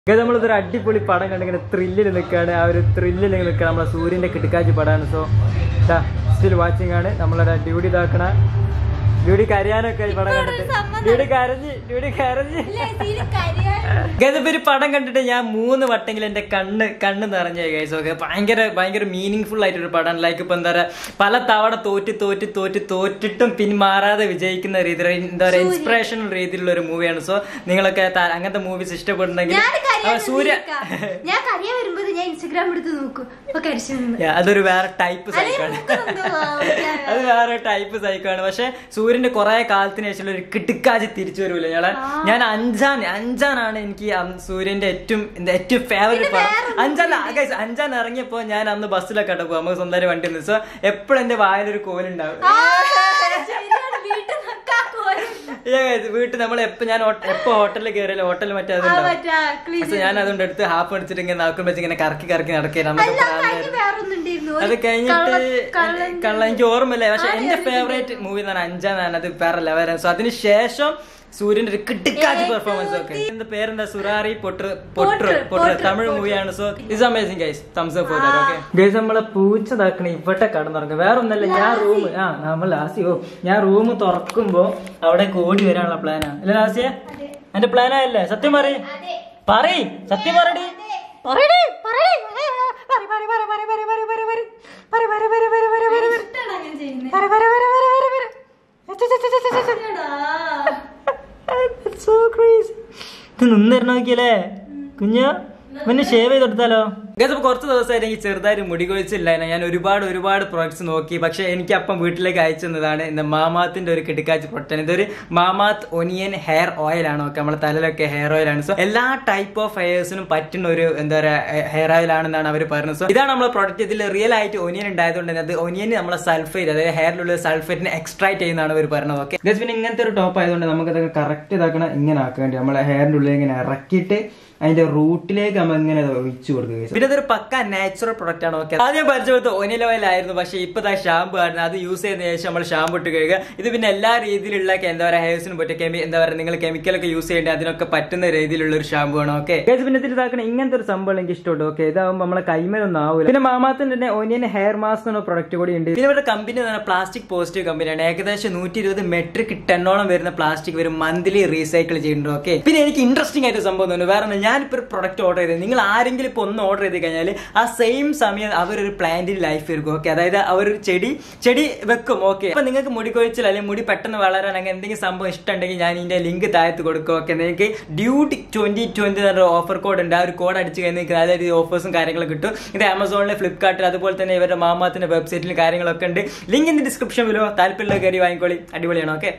നമ്മളിതൊരു അടിപൊളി പടം കണ്ട് ഇങ്ങനെ ത്രില്ലിൽ നിൽക്കുകയാണ് ആ ഒരു ത്രില്ലിൽ നിൽക്കുകയാണ് നമ്മളെ സൂര്യന്റെ കിടക്കാച്ചി പടമാണ് സോ സ്റ്റിൽ വാച്ചിങ് ആണ് നമ്മളുടെ ഡ്യൂട്ടി ഇതാക്കണ ഡ്യൂട്ടി കരയാനൊക്കെ ഈ പടം കണ്ടിട്ട് ഡ്യൂട്ടി കരഞ്ഞ് ഡ്യൂട്ടി കരഞ്ഞ് ഗൈസ് ഒരു പടം കണ്ടിട്ട് ഞാൻ മൂന്ന് വട്ടെങ്കിലും എന്റെ കണ്ണ് കണ്ണ് നിറഞ്ഞ ഗൈസ് ഓക്കെ ഭയങ്കര ഭയങ്കര മീനിങ് ആയിട്ടൊരു പടമാണ് ലൈക്ക് ഇപ്പൊ എന്താ പറയാ പല തവണ തോറ്റ് തോറ്റ് തോറ്റ് തോറ്റിട്ടും പിന്മാറാതെ വിജയിക്കുന്ന രീതിയിൽ എന്താ പറയാ ഇൻസ്പിറേഷണൽ രീതിയിലുള്ള ഒരു മൂവിയാണ് സോ നിങ്ങളൊക്കെ ത- അങ്ങനത്തെ മൂവീസ് ഇഷ്ടപ്പെടുന്നെങ്കിൽ ഞാൻ ആ, സൂര്യ ഞാൻ കരയാൻ വരുമ്പോ ഞാൻ ഇൻസ്റ്റഗ്രാം എടുത്ത് നോക്കും അപ്പൊ കരച്ചു നിന്ന് Yeah, അതൊരു വേറെ ടൈപ്പ് സൈക്കാണ് അത് വേറെ ടൈപ്പ് സൈക്കാണ് പക്ഷെ സൂര്യന്റെ കുറെ കാലത്തിന് ശേഷം ഒരു കിടുക്കാജി തിരിച്ചു വരൂല ഞങ്ങളെ ഞാൻ അഞ്ചാൻ അഞ്ചാനാണ് എനിക്ക് അന്ന് സൂര്യന്റെ ഏറ്റവും എന്താ ഏറ്റവും ഫേവറേറ്റ് പടം അഞ്ചാൻ ഗൈസ് അഞ്ചാൻ ഇറങ്ങിയപ്പോ ഞാൻ അന്ന് ബസ്സിലൊക്കെ പോകും നമുക്ക് സ്വന്തമായിട്ട് വണ്ടി ഉണ്ട് സോ എപ്പോഴും എന്റെ വായിലൊരു കോലുണ്ടാവും വീട്ടിൽ നിക്കാൻ പോലും. വീട്ടിൽ നമ്മൾ എപ്പോ ഞാൻ ഹോ- എപ്പോ ഹോട്ടലിൽ കയറിയാലും ഹോട്ടലിൽ മറ്റേ ആ, അതുണ്ടാവും മറ്റേ clean പക്ഷെ ഞാൻ അതുകൊണ്ട് എടുത്ത് ഹാഫ് അടിച്ചിട്ട് ഇങ്ങനെ നാക്കും വെച്ച് ഇങ്ങനെ കറക്കി കറക്കി നടക്കുക നമുക്ക് അല്ല, പ്രാന്തായിരുന്നു. കഴിഞ്ഞ് വേറൊന്നുണ്ടായിരുന്നു. ഒരു അത് കഴിഞ്ഞിട്ട് കള്ള- കള്ളൻ കള്ള എനിക്ക് ഓർമ്മയില്ല പക്ഷെ എന്റെ ഫേവറേറ്റ് മൂവി എന്ന് പറഞ്ഞാൽ അഞ്ചാം അത് വേറെ ലെവലാണ് സോ അതിന് ശേഷം സൂര്യന്റെ ഒരു കിട്ടിക്കാച്ച് പെർഫോമൻസ് ഒക്കെ എന്റെ പേരെന്താ സുറാറി പൊട്ടർ പൊട്ടർ പൊട്ടർ തമിഴ് മൂവിയാണ് so it's amazing guys thumbs up for that okay guys നമ്മളെ പൂച്ച താക്കണ ഇവിടെ കടന്നുറങ്ങും വേറെ ഒന്നല്ല ഞാൻ റൂം ആ നമ്മൾ ലാസിയോ ഞാൻ റൂം തുറക്കുമ്പോ അവിടെ ഓടി വരാനുള്ള പ്ലാനാ അല്ലേ ലാസിയ എന്റെ പ്ലാനാ അല്ലേ സത്യം പറയ് പറയ് സത്യം പറയടി പറയടി പറയടി പറയ് പറയ് പറയ് പറയ് പറയ് പറയ് പറയ് പറയ് പറയ് പറയ് പറയ് പറയ് പറയ് പറയ് പറയ് ഇഷ്ടാണ് അങ്ങനെ ചെയ്യുന്നത്. പറയ് പറയ് പറയ് പറയ് പറയ് പറയ്. അച്ഛ, അച്ഛ, അച്ഛ, അച്ഛ, അച്ഛ. എടാ. That's so crazy. ഇത് നിന്നിരുന്ന നോക്കിയല്ലേ കുഞ്ഞ പിന്നെ ഷേവ് ചെയ്ത് കൊടുത്താലോ ഗസ് കുറച്ച് ദിവസമായിട്ട് എനിക്ക് ചെറുതായിട്ട് മുടി കൊഴിച്ചില്ലായിരുന്നു ഞാൻ ഒരുപാട് ഒരുപാട് പ്രോഡക്ട്സ് നോക്കി പക്ഷെ എനിക്ക് അപ്പം വീട്ടിലേക്ക് അയച്ചു തന്നതാണ് ഇന്ന് മാമാത്തിന്റെ ഒരു കിടക്കാച്ച് പ്രൊട്ടൻ ഇതൊരു മാമാത്ത് ഒനിയൻ ഹെയർ ഓയിൽ ആണ് ഓക്കെ നമ്മുടെ തലയിലൊക്കെ ഹെയർ ഓയിൽ ആണ് സോ എല്ലാ ടൈപ്പ് ഓഫ് ഹെയർസിനും പറ്റുന്ന ഒരു എന്താ പറയുക ഹെയർ ഓയിൽ ആണെന്നാണ് അവർ പറയുന്നത് സോ ഇതാണ് നമ്മളെ പ്രോഡക്റ്റ് ഇതിൽ റിയൽ ആയിട്ട് ഒനിയൻ ഉണ്ടായതുകൊണ്ട് തന്നെ അത് ഒനിയൻ നമ്മളെ സൾഫേറ്റ് അതായത് ഹെയറിലുള്ള സൾഫേറ്റിനെ എക്സ്ട്രാക്ട് ചെയ്യുന്നതാണ് അവർ പറയുന്നത് ഓക്കെ ഗസ് പിന്നെ ഇങ്ങനത്തെ ഒരു ടോപ്പ് ആയതുകൊണ്ട് നമുക്ക് അതൊക്കെ കറക്റ്റ് ഇതാക്കണം ഇങ്ങനെ ആക്കേണ്ടി നമ്മളെ ഹെയറിന്റെ ഉള്ളിൽ ഇങ്ങനെ ഇറക്കിയിട്ട് അതിന്റെ റൂട്ടിലേക്ക് നമ്മൾ ഇങ്ങനെ അത് ഒഴിച്ചു കൊടുക്കുക guys. പിന്നെ ഇതൊരു പക്ക നാച്ചുറൽ പ്രൊഡക്റ്റ് ആണ് ഓക്കെ ആദ്യം പരിചയപ്പെടുത്ത ഒനിയൻ ഓയിൽ ആയിരുന്നു പക്ഷെ ഇപ്പൊ ഷാമ്പു ആയിരുന്നു അത് യൂസ് ചെയ്യുന്ന ശേഷം നമ്മൾ ഷാമ്പു ഇട്ട് കഴുകുക ഇത് പിന്നെ എല്ലാ രീതിയിലുള്ള എന്താ പറയുക ഹെയർസിനും പറ്റിയ കെമി എന്താ പറയുക നിങ്ങൾ കെമിക്കലൊക്കെ യൂസ് ചെയ്യേണ്ട അതിനൊക്കെ പറ്റുന്ന രീതിയിലുള്ള ഒരു ഷാമ്പു ആണ് ഓക്കെ പിന്നെ ഇതിൽ ഇതാക്കണം ഇങ്ങനത്തെ ഒരു സംഭവം എനിക്ക് ഇഷ്ടമുണ്ട് ഓക്കെ ഇതാകുമ്പോൾ നമ്മളെ കൈമേലൊന്നും ആവില്ല പിന്നെ മാമാത്തിന്റെ തന്നെ ഒനിയൻ ഹെയർ മാസ്ക് എന്ന പ്രൊഡക്റ്റ് കൂടി ഉണ്ട് പിന്നെ ഇവിടെ കമ്പനി എന്ന് പ്ലാസ്റ്റിക് പോസിറ്റീവ് കമ്പനിയാണ് ഏകദേശം നൂറ്റി ഇരുപത് മെട്രിക് ടണ്ണോളം വരുന്ന പ്ലാസ്റ്റിക് വരും മന്ത്ലി റീസൈക്കിൾ ചെയ്യുന്നുണ്ട് ഓക്കെ പിന്നെ എനിക്ക് ഇൻട്രസ്റ്റിംഗ് ആയിട്ട് സംഭവം തോന്നുന്നു വേറെ ഞാനിപ്പോൾ ഒരു പ്രൊഡക്റ്റ് ഓർഡർ ചെയ്തത് നിങ്ങൾ ആരെങ്കിലും ഇപ്പോൾ ഒന്ന് ഓർഡർ ചെയ്ത് കഴിഞ്ഞാൽ ആ സെയിം സമയം അവരൊരു പ്ലാന്റിൽ ലൈഫ് എടുക്കും ഓക്കെ അതായത് അവരൊരു ചെടി ചെടി വെക്കും ഓക്കെ അപ്പൊ നിങ്ങൾക്ക് മുടി കൊഴിച്ചിൽ അല്ലെങ്കിൽ മുടി പെട്ടെന്ന് വളരാൻ അങ്ങനെ എന്തെങ്കിലും സംഭവം ഇഷ്ടമുണ്ടെങ്കിൽ ഞാൻ ഇതിന്റെ ലിങ്ക് താഴത്ത് കൊടുക്കും ഓക്കെ നിങ്ങൾക്ക് ഡ്യൂട്ടി ട്വന്റി ട്വന്റി എന്ന ഓഫർ കോഡ് ഉണ്ട് ആ ഒരു കോഡ് അടിച്ച് കഴിഞ്ഞാൽ നിങ്ങൾക്ക് അതായത് ഓഫേഴ്സും കാര്യങ്ങളും കിട്ടും ഇത് ആമസോണിലെ ഫ്ലിപ്കാർട്ടിൽ അതുപോലെ തന്നെ ഇവരുടെ മാമാത്തിന്റെ വെബ്സൈറ്റിലും കാര്യങ്ങളൊക്കെ ഉണ്ട് ലിങ്ക് ഇൻ ഡിസ്ക്രിപ്ഷൻ വിലോ താല്പര്യമുള്ള കയറി വാങ്ങിക്കോളി അടിപൊളിയാണ് okay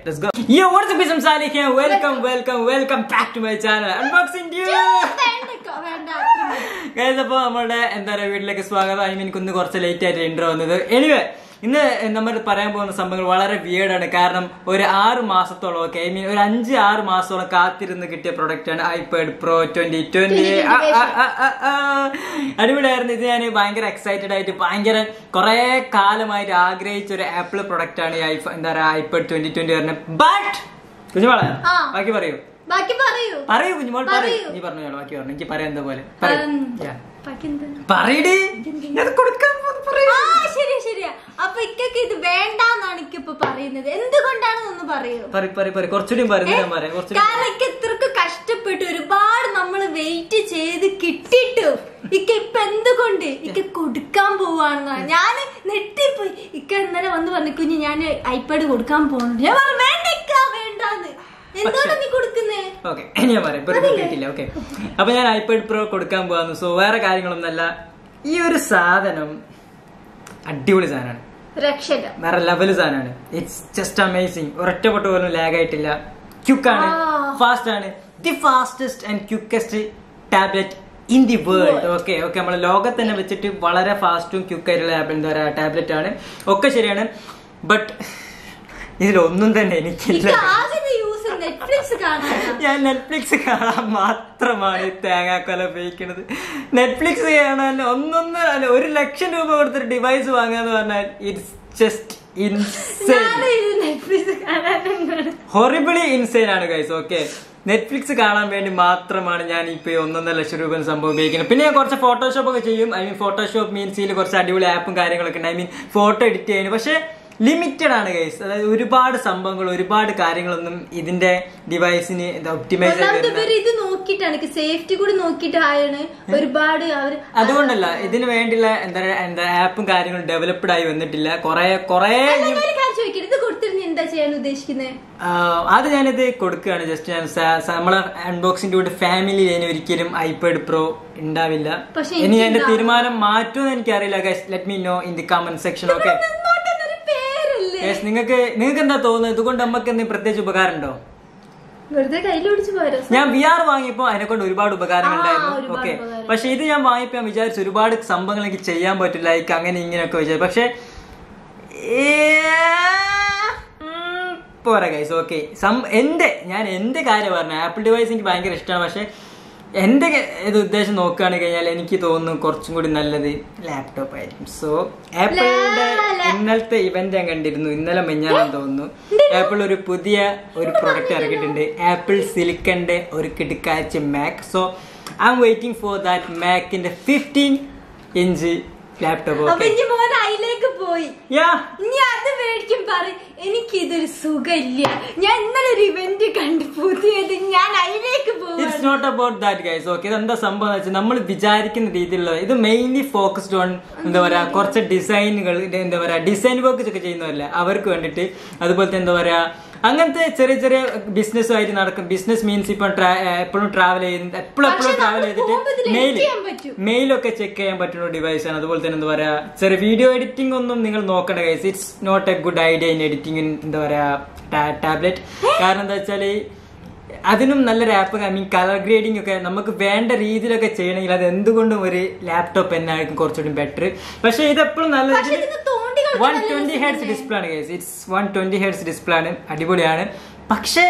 welcome welcome welcome back to my channel unboxing വേണ്ടക്കോ, വേണ്ട, അത്ര മതി. ഗൈസ് അപ്പോൾ നമ്മളുടെ എന്താ പറയുക വീട്ടിലേക്ക് സ്വാഗതം ഐ മീൻ ഇന്ന് കുറച്ച് ലേറ്റ് ആയിട്ട് ഇൻട്രോ വന്നത് എനിവേ ഇന്ന് നമ്മൾ പറയാൻ പോകുന്ന സംഭവങ്ങൾ വളരെ വിയേർഡാണ് കാരണം ഒരു ആറ് മാസത്തോളം ഒക്കെ ഐ മീൻ ഒരു അഞ്ച് ആറ് മാസത്തോളം കാത്തിരുന്ന് കിട്ടിയ പ്രൊഡക്റ്റ് ആണ് ഐപാഡ് പ്രോ ട്വന്റി ട്വന്റി അടിപൊളിയായിരുന്നു ഇത് ഞാൻ ഭയങ്കര എക്സൈറ്റഡ് ആയിട്ട് ഭയങ്കര കുറെ കാലമായിട്ട് ആഗ്രഹിച്ച ഒരു ആപ്പിൾ പ്രൊഡക്റ്റ് ആണ് ഈ ഐഫ എന്താ പറയുക ഐപാഡ് ട്വന്റി ട്വന്റി വരുന്നത് ബട്ട് കുഞ്ഞുമോളെ ആ. ബാക്കി പറയൂ ബാക്കി പറയൂ പറയൂ കുഞ്ഞുമോൾ പറയൂ പറയൂ. നീ പറഞ്ഞു ബാക്കി പറഞ്ഞു എനിക്ക് പറയാൻ എന്താ പോലെ പറയൂ ഉം. Yeah. ബാക്കി എന്താ പറയടി ഞാൻ കൊടുക്കാൻ പോകുന്നു, പറയൂ. ആ ശരിയാ ശരിയാ അപ്പൊ ഇക്കൊക്കെ ഇത് വേണ്ടാന്നാണ് ഇക്കിപ്പൊ പറയുന്നത് എന്തുകൊണ്ടാണെന്നൊന്ന് പറയൂ പറയ്, പറയ്, പറയ്. കുറച്ചുകൂടി പറയും ഞാൻ പറയാം കുറച്ചുകൂടി കാരണം ഇക്ക ഇത്രക്ക് കഷ്ടപ്പെട്ട് ഒരുപാട് നമ്മൾ വെയിറ്റ് ചെയ്ത് കിട്ടിട്ടു ഇക്ക ഇപ്പൊ എന്തുകൊണ്ട് ഇക്ക കൊടുക്കാൻ പോവാണെന്നാണ് ഞാൻ നെട്ടിപ്പോയി ഇക്ക ഇന്നലെ വന്ന് പറഞ്ഞു കുഞ്ഞ് ഞാൻ ഐപാഡ് കൊടുക്കാൻ പോകുന്നുണ്ട് ഞാൻ പറഞ്ഞു വേണ്ട ഇക്ക വേണ്ടാന്ന് എന്താണ് നീ കൊടുക്കുന്നേ ഓക്കെ ഇനി ഞാൻ പറയാം ഇപ്പൊ കിട്ടിയില്ല ഓക്കെ അപ്പൊ ഞാൻ ഐപാഡ് പ്രോ കൊടുക്കാൻ പോവാന്ന് സോ വേറെ കാര്യങ്ങളൊന്നല്ല ഈ ഒരു സാധനം അടിപൊളി സാധനമാണ് രക്ഷക വേറെ ലെവല് സാധനമാണ് ഇറ്റ്സ് ജസ്റ്റ് അമേസിങ് ഒരൊറ്റപ്പെട്ട പോലും ലാഗ് ആയിട്ടില്ല ക്യുക്കാണ് ആ. ഫാസ്റ്റ് ആണ് the fastest and quickest tablet in the world okay okay നമ്മളെ ലോകത്ത് തന്നെ വെച്ചിട്ട് വളരെ ഫാസ്റ്റും ക്യുക്കായിട്ടുള്ള എന്താ പറയുക ടാബ്ലറ്റ് ആണ് ഒക്കെ ശരിയാണ് ബട്ട് ഇതിലൊന്നും തന്നെ എനിക്കില്ല ഇക്ക ആകെ യൂസ് നെറ്റ്ഫ്ലിക്സ് കാണാനാ ഞാൻ നെറ്റ്ഫ്ലിക്സ് കാണാൻ മാത്രമാണ് ഈ തേങ്ങാക്കൊല ഉപയോഗിക്കുന്നത് നെറ്റ്ഫ്ലിക്സ് കാണാൻ ഒന്നൊന്നര അല്ല ഒരു ലക്ഷം രൂപ കൊടുത്തൊരു ഡിവൈസ് വാങ്ങുക എന്ന് പറഞ്ഞാൽ ഇറ്റ്സ് ജസ്റ്റ് ഇൻസെയിൻ ഞാനിത് നെറ്റ്ഫ്ലിക്സ് കാണാനാണ് ഹൊറിബിളി ഇൻസെയിൻ ആണ് ഗൈസ് ഓക്കെ നെറ്റ്ഫ്ലിക്സ് കാണാൻ വേണ്ടി മാത്രമാണ് ഞാൻ ഇപ്പൊ ഈ ഒന്നൊന്നര ലക്ഷം രൂപ സംഭവം ഉപയോഗിക്കുന്നത് പിന്നെ ഞാൻ കുറച്ച് ഫോട്ടോഷോപ്പ് ഒക്കെ ചെയ്യും ഐ മീൻ ഫോട്ടോഷോപ്പ് മീൻസ് ഇതിൽ കുറച്ച് അടിപൊളി ആപ്പും കാര്യങ്ങളൊക്കെ ഉണ്ട് ഐ മീൻ ഫോട്ടോ എഡിറ്റ് ചെയ്യാൻ പക്ഷേ ലിമിറ്റഡ് ആണ് ഗൈസ് അതായത് ഒരുപാട് സംഭവങ്ങൾ ഒരുപാട് കാര്യങ്ങളൊന്നും ഇതിന്റെ ഡിവൈസിന് ഒപ്റ്റിമൈസ് ഒന്നാമത് ഇവര് ഇത് നോക്കിയിട്ടാണ് എനിക്ക് സേഫ്റ്റി കൂടി നോക്കിയിട്ടാണ് ഒരുപാട് അവര് അതുകൊണ്ടല്ല ഇതിന് വേണ്ടിയുള്ള എന്താ പറയാ എന്താ ആപ്പും കാര്യങ്ങളും ഡെവലപ്ഡ് ആയി വന്നിട്ടില്ല കുറെ കുറെ ഞാൻ ഒരു കാര്യം ചോദിക്കരുത് ഇത് കൊടുത്തിരുന്ന് എന്താ ചെയ്യാൻ ഉദ്ദേശിക്കുന്നത് ആഹ് അത് ഞാനിത് കൊടുക്കുകയാണ് ജസ്റ്റ് ഞാൻ സ- സ- നമ്മളെ അൺബോക്സിന്റെ കൂടെ ഫാമിലി ഇനി ഒരിക്കലും ഐപാഡ് പ്രോ ഉണ്ടാവില്ല പക്ഷേ ഇനി എനിക്ക് എന്റെ തീരുമാനം മാറ്റുമെന്ന് എനിക്കറിയില്ല let me know in the comment section okay നിന്നോട്ടെന്നൊരു പേരല്ലേ നിങ്ങൾക്ക് നിങ്ങൾക്ക് എന്താ തോന്നുന്നത് ഇതുകൊണ്ട് നമുക്ക് എന്തെങ്കിലും പ്രത്യേകിച്ച് ഉപകാരം ഉണ്ടോ വെറുതെ കയ്യിൽ പിടിച്ച് പോരോ ഞാൻ വി ആർ വാങ്ങിയപ്പോ അതിനെ കൊണ്ട് ഒരുപാട് ഉപകാരങ്ങൾ ആ, ഉണ്ടായിരുന്നു ഒരുപാട് ഓക്കെ ഉപകാരം. പക്ഷെ ഇത് ഞാൻ വാങ്ങിയപ്പോ ഞാൻ വിചാരിച്ചു ഒരുപാട് സംഭവങ്ങൾ എനിക്ക് ചെയ്യാൻ പറ്റില്ല ലൈക്ക് അങ്ങനെ ഇങ്ങനെയൊക്കെ വിചാരിച്ചു പക്ഷെ ഉം, പോരാ ഗൈസ് ഓക്കെ എന്റെ ഞാൻ എന്റെ കാര്യം പറഞ്ഞു ആപ്പിൾ ഡിവൈസ് എനിക്ക് ഭയങ്കര ഇഷ്ടമാണ് പക്ഷെ എന്റെ ഇത് ഉദ്ദേശം നോക്കുകയാണ് കഴിഞ്ഞാൽ എനിക്ക് തോന്നുന്നു കുറച്ചും കൂടി നല്ലത് ലാപ്ടോപ്പ് ആയിരിക്കും സോ ആപ്പിളിന്റെ ഇന്നലത്തെ ഇവന്റ് ഞാൻ കണ്ടിരുന്നു ഇന്നലെ മെഞ്ഞാണെന്ന് തോന്നുന്നു ആപ്പിൾ ഒരു പുതിയ ഒരു പ്രൊഡക്റ്റ് ഇറക്കിയിട്ടുണ്ട് ആപ്പിൾ സിലിക്കന്റെ ഒരു കിടക്കാച്ച Mac so I am waiting for that മാക്കിന്റെ ഫിഫ്റ്റീൻ ഇഞ്ച് ലാപ്ടോപ്പ് അപ്പൊ ഓക്കെ ഇനി മോൻ അതിലേക്ക് പോയി യാ ഇനി അത് മേടിക്കും പറ എനിക്ക് ഇതൊരു സുഖമില്ല ഞാൻ ഇന്നലെ ഒരു ഇവന്റ് കണ്ടു പുതിയത് ഞാൻ അതിലേക്ക് ഇറ്റ്സ് പോവാണ് not about that guys okay ഇതെന്താ സംഭവം എന്ന് വെച്ചാൽ നമ്മൾ വിചാരിക്കുന്ന രീതിയിലുള്ള ഇത് മെയിൻലി ഫോക്കസ്ഡ് ഓൺ എന്താ പറയാ കുറച്ച് ഡിസൈനുകൾ എന്താ പറയാ ഡിസൈൻ വർക്ക് ഒക്കെ ചെയ്യുന്നവരല്ല അവർക്ക് വേണ്ടിയിട്ട് അതുപോലത്തെ എന്താ പറയാ അങ്ങനത്തെ ചെറിയ ചെറിയ ബിസിനസ്സുമായിട്ട് നടക്കും ബിസിനസ് മീൻസ് ഇപ്പം എപ്പോഴും ട്രാവൽ ചെയ്യുന്ന എപ്പോഴും എപ്പോഴും പക്ഷെ ട്രാവൽ നമുക്ക് പോകുമ്പോ ഇതിൽ ചെയ്തിട്ട് മെയിൽ edit ചെയ്യാൻ പറ്റും. മെയിലൊക്കെ ചെക്ക് ചെയ്യാൻ പറ്റുന്ന ഡിവൈസ് ആണ് അതുപോലെ തന്നെ എന്താ പറയാ ചെറിയ വീഡിയോ എഡിറ്റിംഗ് ഒന്നും നിങ്ങൾ നോക്കണ്ട guys it's not a good idea in editing എന്താ പറയാ ടാബ്ലറ്റ് കാരണം എന്താ വെച്ചാൽ അതിനും നല്ലൊരു app I mean colour grading ഒക്കെ നമുക്ക് വേണ്ട രീതിയിലൊക്കെ ചെയ്യണമെങ്കിൽ അത് എന്തുകൊണ്ടും ഒരു ലാപ്ടോപ്പ് എന്നായിരിക്കും കുറച്ചുകൂടി ബെറ്റർ പക്ഷെ ഇത് എപ്പോഴും പക്ഷെ നല്ലത് ഇതിന് തോണ്ടി കളിക്കാൻ വൺ നല്ല ട്വന്റി രസം ഹെഡ്സ് തന്നെ. ഡിസ്പ്ലേ ആണ് guys it's one twenty hertz display ആണ് അടിപൊളിയാണ് പക്ഷേ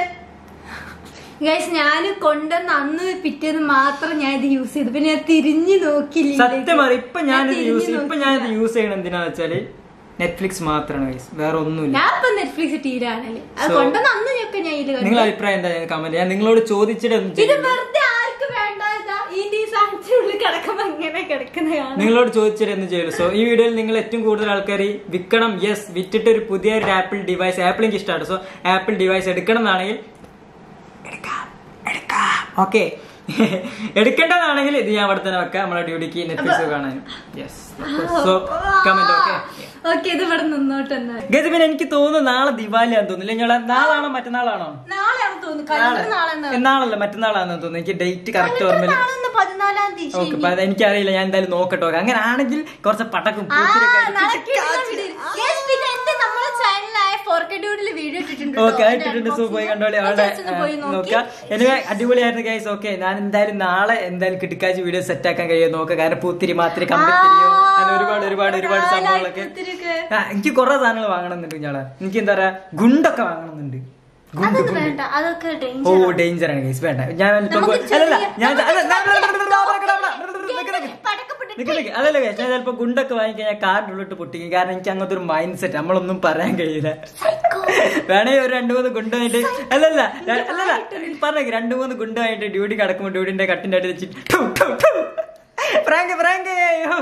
ഗൈസ് ഞാൻ കൊണ്ടുവന്ന് അന്ന് പിറ്റേന്ന് മാത്രം ഞാൻ ഇത് യൂസ് ചെയ്തു പിന്നെ ഞാൻ തിരിഞ്ഞു നോക്കിയില്ല സത്യം പറ ഇപ്പൊ ഞാനിത് തിരിഞ്ഞ് യൂസ് ഇപ്പൊ ഞാനിത് നോക്കിയില്ല. യൂസ് ചെയ്യണം എന്തിനാന്ന് വെച്ചാല് നെറ്റ്ഫ്ലിക്സ് മാത്രമാണ് ഗൈസ് വേറെ ഒന്നുമില്ല ഞാൻ ഇപ്പൊ നെറ്റ്ഫ്ലിക്സ് തീരാണല്ലേ അത് So- കൊണ്ടുവന്ന് അന്ന് ഞൊക്കെ ഞാൻ ഇതിൽ കണ്ടു നിങ്ങളുടെ അഭിപ്രായം എന്താ കമന്റ് ഞാൻ നിങ്ങളോട് ചോദിച്ചിട്ട് ഒന്ന് ഇത് ചെയ്യും വെറുതെ ആർക്ക് വേണ്ട ഇതാ ഇതിന്റെ ഈ സാധനത്തിനുള്ളിൽ കിടക്കുമ്പോ ഇങ്ങനെ കിടക്കുന്ന കാണാം നിങ്ങളോട് ചോദിച്ചിട്ട് എന്ന് ചെയ്യൂ സോ ഈ വീഡിയോയിൽ നിങ്ങൾ ഏറ്റവും കൂടുതൽ ആൾക്കാർ വിൽക്കണം യെസ് വിറ്റിട്ട് ഒരു പുതിയ ഒരു ആപ്പിൾ ഡിവൈസ് ആപ്പിൾ എനിക്ക് ഇഷ്ടമാണ് സോ ആപ്പിൾ ഡിവൈസ് എടുക്കണം എന്നാണെങ്കിൽ എടുക്കാം എടുക്കാം ഓക്കെ എടുക്കേണ്ടതാണെങ്കിൽ ഇത് ഞാൻ അവിടെ തന്നെ വെക്കാം നമ്മളെ ഡ്യൂട്ടിക്ക് നെറ്റ്ഫ്ലിക്സ് കാണാനും yes so comment okay okay ഇത് ഇവിടെ നിന്നോട്ടെ എന്നാ ഗതി പിന്നെ എനിക്ക് തോന്നുന്നു നാളെ ദിവാലിയാന്ന് തോന്നുന്നില്ല ഞങ്ങളെ നാളാണോ മറ്റന്നാളാണോ നാളെയാണ് തോന്നുന്നു കലണ്ടർ നാളെ നാളെ നാളല്ല മറ്റന്നാളാണെന്ന് തോന്നുന്നു എനിക്ക് ഡേറ്റ് കറക്റ്റ് ഓർമ്മയില്ല നാളെ പതിനാലാം തീയതി ഓക്കെ എനിക്കറിയില്ല ഞാൻ എന്തായാലും നോക്കട്ടെ ഓക്കെ അങ്ങനെ ആണെങ്കിൽ കുറച്ച് പടക്കും ആ, പൂത്തിരിയൊക്കെ നാളെ ആയിട്ട് കിട്ടുന്ന video. Yes, പിന്നെ എന്റെ നമ്മളെ ചാനലായ ഫോർക്കഡ്യൂഡിൽ വീഡിയോ ഇട്ടിട്ടുണ്ട് ഓക്കെ ഇട്ടിട്ടുണ്ട് സോ പോയി കണ്ടോളി അവിടെ പോയി നോക്കി നോക്കാം എനിവേ അടിപൊളിയായിരുന്നു ഗൈസ് ഓക്കെ ഞാൻ എന്തായാലും നാളെ എന്തായാലും കിട്ടിക്കാച്ച് വീഡിയോ സെറ്റ് ആക്കാൻ കഴിയുമോ നോക്കാം കാരണം പൂത്തിരി മാത്രി കമ്പിത്തിരിയോ അങ്ങനെ ഒരുപാട് ഒരുപാട് ഒരുപാട് ആ, സംഭവങ്ങളൊക്കെ പൂത്തിരിയൊക്കെ. ആ, എനിക്ക് കുറെ സാധനങ്ങൾ വാങ്ങണമെന്നുണ്ട് ഞാളെ എനിക്ക് എന്താ പറയാ ഗുണ്ടൊക്കെ വാങ്ങണമെന്നുണ്ട് ഗുണ്ട് അതൊന്നും ഗുണ്ട് വേണ്ട അതൊക്കെ ഓ ഡേഞ്ചർ ഡേഞ്ചർ ആണ് ഗൈസ് വേണ്ട ഞാൻ ഇപ്പൊ നമുക്ക് അല്ലല്ല ചെറിയ- ഞാൻ നമുക്ക് അല്ല, ഞാൻ- ചെറിയ- നിക്ക് നിക്ക്. പടക്കപ്പെട്ടിട്ട് നിക്ക് നിക്ക്. അതല്ല guys, ഞാൻ ചിലപ്പോ ഗുണ്ടൊക്കെ വാങ്ങിക്കഴിഞ്ഞാൽ കാറിന്റെ ഉള്ളിട്ട് പൊട്ടിക്കും കാരണം എനിക്ക് അങ്ങനത്തെ ഒരു മൈൻഡ് സെറ്റ് നമ്മളൊന്നും പറയാൻ കഴിയില്ല വേണേ ഒരു രണ്ടു മൂന്ന് ഗുണ്ട വാങ്ങിട്ട് അല്ലല്ല ര- അല്ലല്ല പറഞ്ഞേ രണ്ടു മൂന്ന് ഗുണ്ട വാങ്ങിട്ട് ഡ്യൂട്ടി കിടക്കുമ്പോ ഡ്യൂട്ടിന്റെ കട്ടിന്റെ അടി വെച്ചിട്ട് പ്രാങ്ക് പ്രാങ്ക്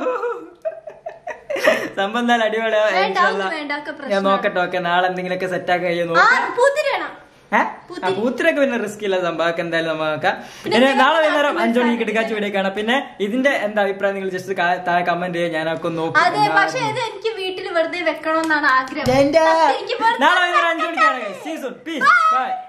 സംഭവം എന്തായാലും അടിപൊളിയാ വേണ്ട, ഇൻഷാ അതൊന്നും അല്ലാ. വേണ്ട, ഒക്കെ ഞാൻ പ്രശ്നമാണ്. നോക്കട്ടെ ഓക്കെ നാളെ എന്തെങ്കിലുമൊക്കെ സെറ്റ് ആക്കാൻ കഴിയുമോ ആ നോക്കാം പൂത്തിരിയണം ഏ? ആ പൂത്തിരൊക്കെ പിന്നെ റിസ്ക് ഇല്ല സംഭവം എന്തായാലും നമുക്ക് പിന്നെ നാളെ വൈകുന്നേരം അഞ്ചു മണിക്ക് കിടക്കാച്ച് വീഡിയോ കാണാം പിന്നെ ഇതിന്റെ എന്താ അഭിപ്രായം നിങ്ങൾ ജസ്റ്റ് താഴെ കമന്റ് ചെയ്യുക ഞാനൊക്കെ നോക്കും അതെ പക്ഷെ ഇത് എനിക്ക് വീട്ടിൽ വെറുതെ വെക്കണമെന്നാണ് ആഗ്രഹം എന്റെ- പക്ഷേ എനിക്ക് വെറുതെ നാളെ വൈകുന്നേരം അഞ്ചു മണിക്കാണ് സീസൺ പീസ് ബൈ